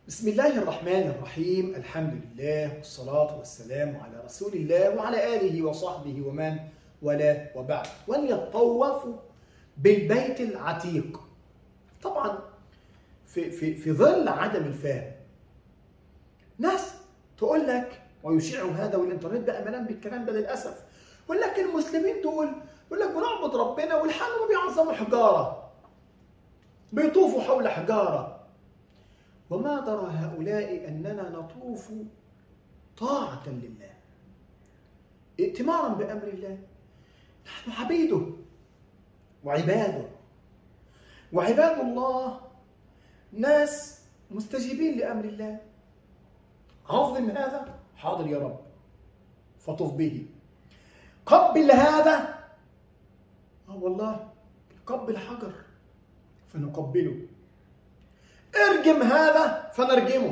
بسم الله الرحمن الرحيم الحمد لله والصلاة والسلام على رسول الله وعلى آله وصحبه ومن والاه وبعد وليطوفوا بالبيت العتيق طبعا في, في, في ظل عدم الفهم ناس تقول لك ويشيع هذا والانترنت بقى ملان بالكلام ده للاسف يقول لك المسلمين دول يقول لك بنعبد ربنا والحال ما بيعظموا حجاره بيطوفوا حول حجاره وما درى هؤلاء اننا نطوف طاعه لله ائتمارا بامر الله نحن عبيده وعباده وعباد الله ناس مستجيبين لامر الله عظم هذا حاضر يا رب فطف به قبل هذا اه والله قبل حجر فنقبله ارجم هذا فنرجمه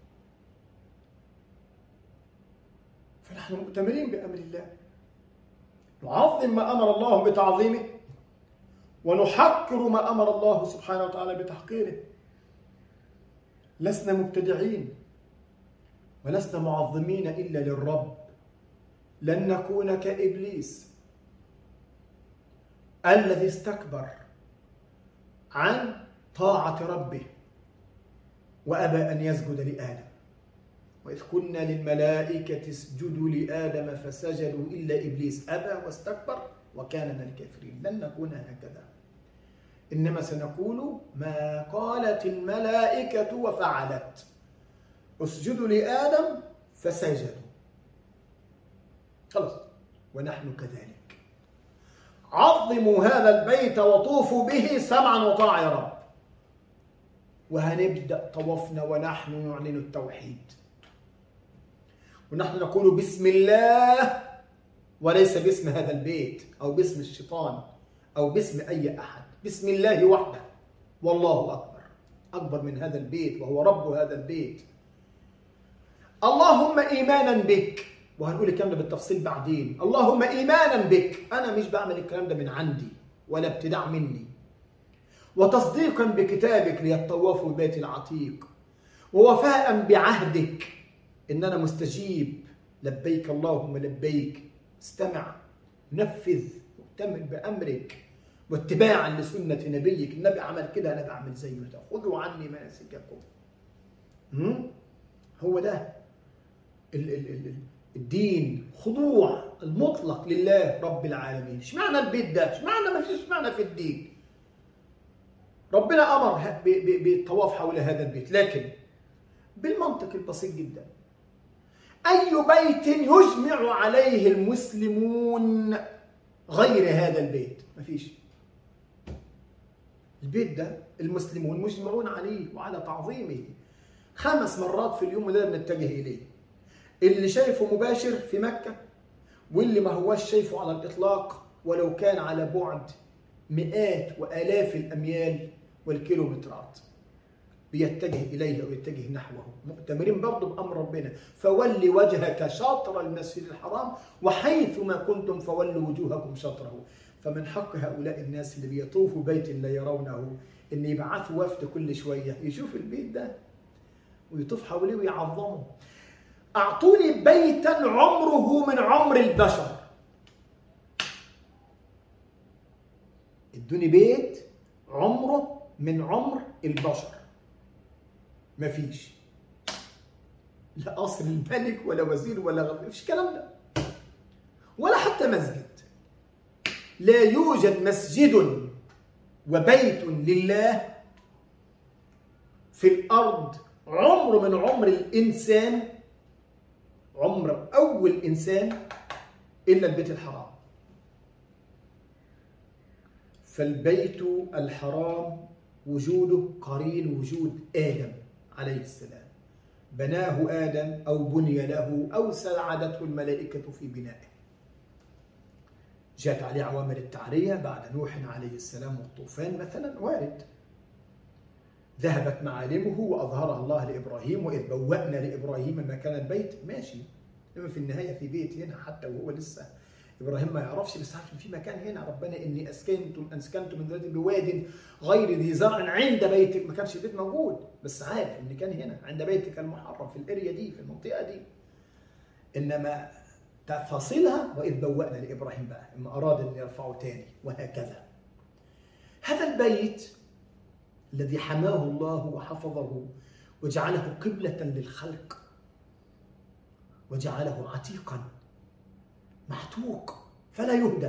فنحن مؤتمرين بامر الله نعظم ما امر الله بتعظيمه ونحقر ما امر الله سبحانه وتعالى بتحقيره لسنا مبتدعين ولسنا معظمين الا للرب لن نكون كابليس الذي استكبر عن طاعه ربه وابى ان يسجد لادم واذ قلنا للملائكه اسجدوا لادم فسجدوا الا ابليس ابى واستكبر وكان من الكافرين لن نكون هكذا انما سنقول ما قالت الملائكه وفعلت اسجدوا لادم فسجدوا خلاص ونحن كذلك عظموا هذا البيت وطوفوا به سمعا وطاعة يا رب وهنبدأ طوفنا ونحن نعلن التوحيد ونحن نقول بسم الله وليس باسم هذا البيت أو باسم الشيطان أو باسم أي أحد بسم الله وحده والله أكبر أكبر من هذا البيت وهو رب هذا البيت اللهم إيمانا بك وهنقول الكلام ده بالتفصيل بعدين اللهم ايمانا بك انا مش بعمل الكلام ده من عندي ولا ابتداع مني وتصديقا بكتابك ليطوفوا البيت العتيق ووفاء بعهدك ان انا مستجيب لبيك اللهم لبيك استمع نفذ مؤتمر بامرك واتباعا لسنه نبيك النبي عمل كده انا بعمل زيه ده خذوا عني مناسككم هو ده ال ال ال الدين خضوع المطلق لله رب العالمين اشمعنى البيت ده اشمعنى ما فيش اشمعنى في الدين ربنا امر بالطواف حول هذا البيت لكن بالمنطق البسيط جدا اي بيت يجمع عليه المسلمون غير هذا البيت ما فيش البيت ده المسلمون مجمعون عليه وعلى تعظيمه خمس مرات في اليوم ده بنتجه اليه اللي شايفه مباشر في مكة واللي ما هوش شايفه على الإطلاق ولو كان على بعد مئات وآلاف الأميال والكيلومترات بيتجه إليه أو يتجه نحوه مؤتمرين برضه بأمر ربنا فول وجهك شطر المسجد الحرام وحيث ما كنتم فولوا وجوهكم شطره فمن حق هؤلاء الناس اللي بيطوفوا بيت لا يرونه ان يبعثوا وفد كل شويه يشوف البيت ده ويطوف حواليه ويعظمه أعطوني بيتا عمره من عمر البشر ادوني بيت عمره من عمر البشر مفيش لا قصر الملك ولا وزير ولا غير مفيش الكلام ده ولا حتى مسجد لا يوجد مسجد وبيت لله في الأرض عمر من عمر الإنسان عمر أول إنسان إلا البيت الحرام فالبيت الحرام وجوده قرين وجود آدم عليه السلام بناه آدم أو بني له أو ساعدته الملائكة في بنائه جاءت عليه عوامل التعرية بعد نوح عليه السلام والطوفان مثلا وارد ذهبت معالمه واظهرها الله لابراهيم واذ بوأنا لابراهيم مكان البيت ماشي انما في النهايه في بيت هنا حتى وهو لسه ابراهيم ما يعرفش بس عارف ان في مكان هنا ربنا اني اسكنتم اسكنتم من ذات بواد غير ذي زرع عند بيتك ما كانش البيت موجود بس عارف ان كان هنا عند بيتك المحرم في الاريا دي في المنطقه دي انما تفاصيلها واذ بوأنا لابراهيم بقى اما اراد ان يرفعه تاني وهكذا هذا البيت الذي حماه الله وحفظه وجعله قبلة للخلق وجعله عتيقا محتوق فلا يهدى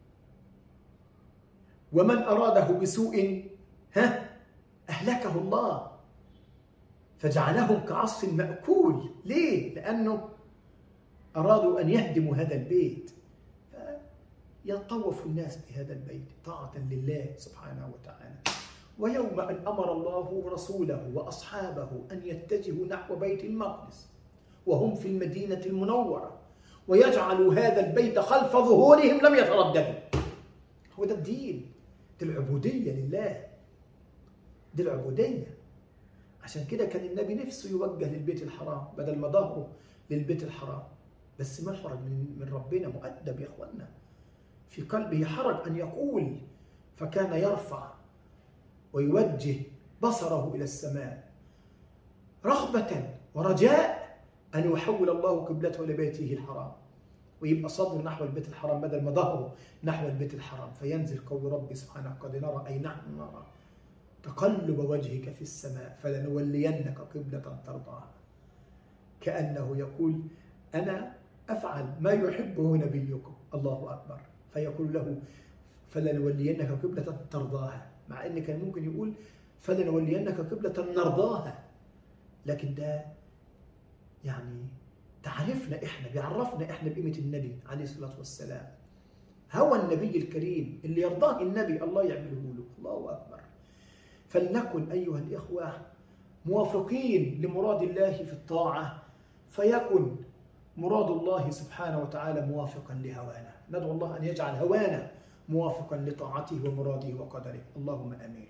ومن أراده بسوء ها أهلكه الله فجعلهم كعصف مأكول ليه؟ لأنه أرادوا أن يهدموا هذا البيت فيطوف الناس بهذا البيت طاعة لله سبحانه وتعالى ويوم أن أمر الله رسوله وأصحابه أن يتجهوا نحو بيت المقدس وهم في المدينة المنورة ويجعلوا هذا البيت خلف ظهورهم لم يترددوا هو ده الدين دي العبودية لله دي العبودية عشان كده كان النبي نفسه يوجه للبيت الحرام بدل ما ظهره للبيت الحرام بس محرج من من ربنا مؤدب يا اخوانا في قلبه حرج ان يقول فكان يرفع ويوجه بصره الى السماء رغبه ورجاء ان يحول الله قبلته لبيته الحرام ويبقى صدره نحو البيت الحرام بدل ما ظهره نحو البيت الحرام فينزل قول ربي سبحانه قد نرى اي نحن نرى تقلب وجهك في السماء فلنولينك قبلة ترضاها كأنه يقول أنا أفعل ما يحبه نبيكم الله أكبر فيقول له فلنولينك قبلة ترضاها مع أن كان ممكن يقول فلنولينك قبلة نرضاها لكن ده يعني تعرفنا إحنا بيعرفنا إحنا بقيمة النبي عليه الصلاة والسلام هو النبي الكريم اللي يرضاه النبي الله يعمله له الله أكبر فلنكن أيها الإخوة موافقين لمراد الله في الطاعة فيكن مراد الله سبحانه وتعالى موافقا لهوانا ندعو الله أن يجعل هوانا موافقا لطاعته ومراده وقدره اللهم امين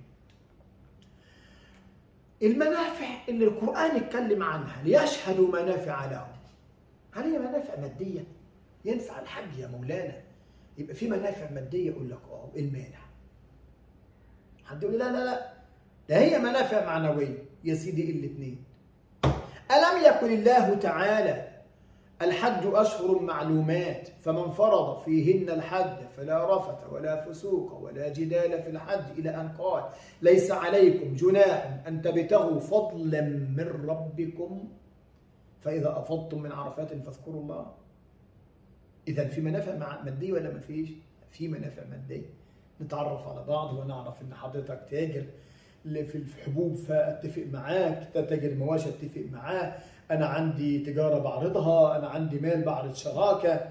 المنافع اللي القران اتكلم عنها ليشهدوا منافع لهم هل هي منافع ماديه ينفع الحج يا مولانا يبقى في منافع ماديه يقول لك اه ايه المانع حد يقول لا لا لا ده هي منافع معنويه يا سيدي الاثنين الم يكن الله تعالى الحج أشهر معلومات فمن فرض فيهن الحج فلا رفث ولا فسوق ولا جدال في الحج إلى أن قال ليس عليكم جناح أن تبتغوا فضلا من ربكم فإذا أفضتم من عرفات فاذكروا الله إذا في منافع مادية ولا ما فيش؟ في منافع مادية نتعرف على بعض ونعرف إن حضرتك تاجر في الحبوب فاتفق معاك تاجر مواشي اتفق معاه انا عندي تجاره بعرضها انا عندي مال بعرض شراكه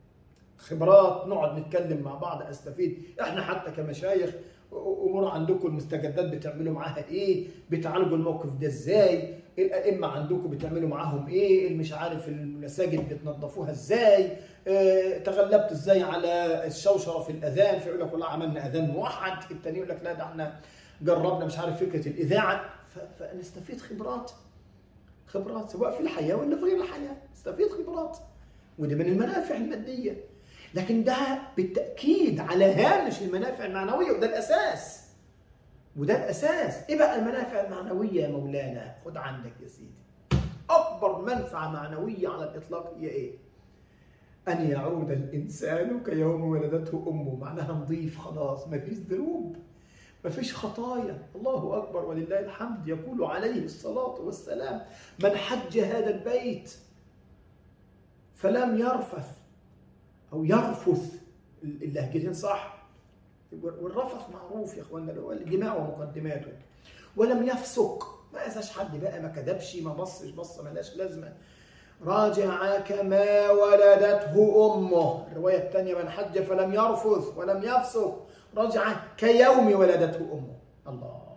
خبرات نقعد نتكلم مع بعض استفيد احنا حتى كمشايخ امور عندكم المستجدات بتعملوا معاها ايه بتعالجوا الموقف ده ازاي الائمه عندكم بتعملوا معاهم ايه مش عارف المساجد بتنظفوها ازاي اه تغلبت ازاي على الشوشره في الاذان فيقول لك والله عملنا اذان موحد التاني يقول لك لا ده احنا جربنا مش عارف فكره الاذاعه فنستفيد خبرات خبرات سواء في الحياه ولا في غير الحياه نستفيد خبرات وده من المنافع الماديه لكن ده بالتاكيد على هامش المنافع المعنويه وده الاساس وده الاساس ايه بقى المنافع المعنويه يا مولانا خد عندك يا سيدي اكبر منفعه معنويه على الاطلاق هي ايه ان يعود الانسان كيوم ولدته امه معناها نظيف خلاص مفيش ذنوب مفيش خطايا الله أكبر ولله الحمد يقول عليه الصلاة والسلام من حج هذا البيت فلم يرفث أو يرفث اللهجتين صح والرفث معروف يا اخوانا اللي هو الجماع ومقدماته ولم يفسق ما أذاش حد بقى ما كذبش ما بصش بصه ملاش لازمه راجع كما ولدته امه الروايه الثانيه من حج فلم يرفث ولم يفسق رجع كيوم ولدته امه الله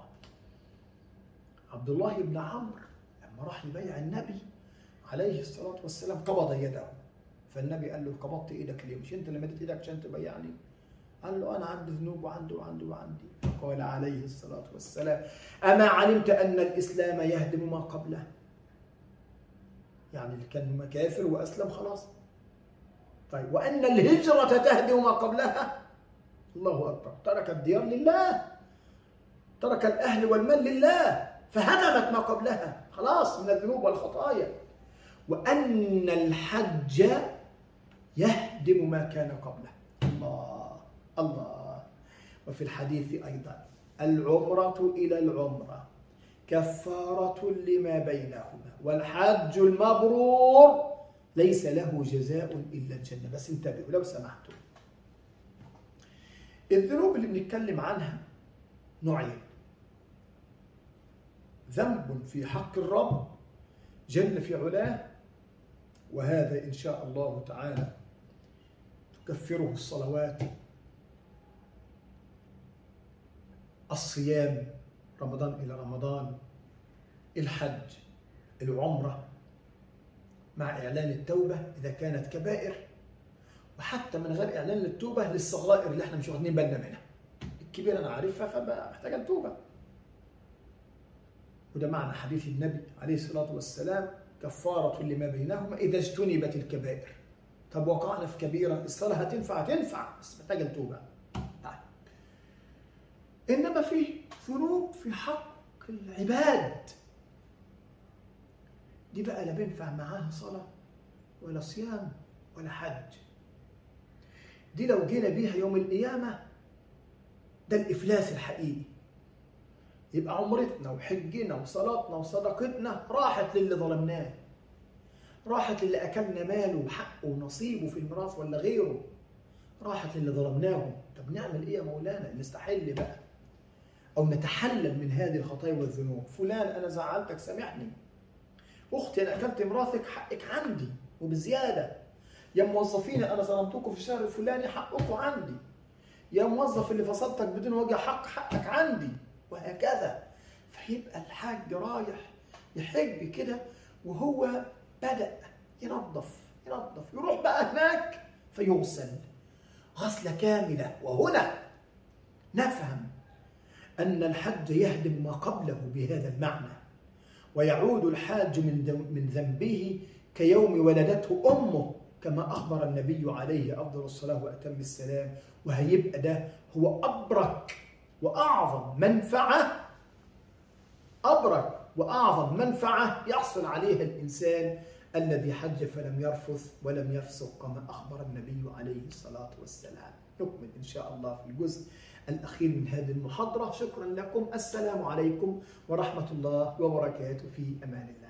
عبد الله بن عمرو لما راح يبايع النبي عليه الصلاه والسلام قبض يده فالنبي قال له قبضت ايدك ليه مش انت اللي مدت ايدك عشان تبايعني قال له انا عندي ذنوب وعندي وعندي وعندي قال عليه الصلاه والسلام اما علمت ان الاسلام يهدم ما قبله يعني اللي كان كافر واسلم خلاص طيب وأن الهجرة تهدم ما قبلها الله أكبر ترك الديار لله ترك الأهل والمال لله فهدمت ما قبلها خلاص من الذنوب والخطايا وأن الحج يهدم ما كان قبله الله الله وفي الحديث أيضا العمرة إلى العمرة كفارة لما بينهما والحج المبرور ليس له جزاء إلا الجنة بس انتبهوا لو سمحتم الذنوب اللي بنتكلم عنها نوعين ذنب في حق الرب جل في علاه وهذا إن شاء الله تعالى تكفره الصلوات الصيام رمضان إلى رمضان الحج العمرة مع إعلان التوبة إذا كانت كبائر وحتى من غير إعلان التوبة للصغائر اللي احنا مش واخدين بالنا منها الكبيرة أنا عارفها فبقى محتاجة التوبة وده معنى حديث النبي عليه الصلاة والسلام كفارة لما بينهما إذا اجتنبت الكبائر طب وقعنا في كبيرة الصلاة هتنفع هتنفع بس محتاجة التوبة طيب إنما في ذنوب في حق العباد دي بقى لا بينفع معاها صلاة ولا صيام ولا حج دي لو جينا بيها يوم القيامة ده الإفلاس الحقيقي يبقى عمرتنا وحجنا وصلاتنا وصدقتنا راحت للي ظلمناه راحت للي أكلنا ماله وحقه ونصيبه في الميراث ولا غيره راحت للي ظلمناهم طب نعمل إيه يا مولانا نستحل بقى أو نتحلل من هذه الخطايا والذنوب فلان أنا زعلتك سامحني أختي أنا أكلت ميراثك حقك عندي وبزيادة يا موظفين أنا ظلمتكم في الشهر الفلاني حقكم عندي يا موظف اللي فصلتك بدون وجه حق حقك عندي وهكذا فيبقى الحاج رايح يحج كده وهو بدأ ينظف ينظف يروح بقى هناك فيغسل غسلة كاملة وهنا نفهم أن الحج يهدم ما قبله بهذا المعنى ويعود الحاج من من ذنبه كيوم ولدته أمه كما أخبر النبي عليه أفضل الصلاة وأتم السلام وهيبقى ده هو أبرك وأعظم منفعة أبرك وأعظم منفعة يحصل عليها الإنسان الذي حج فلم يرفث ولم يفسق كما أخبر النبي عليه الصلاة والسلام نكمل إن شاء الله في الجزء الأخير من هذه المحاضرة شكرا لكم السلام عليكم ورحمة الله وبركاته في أمان الله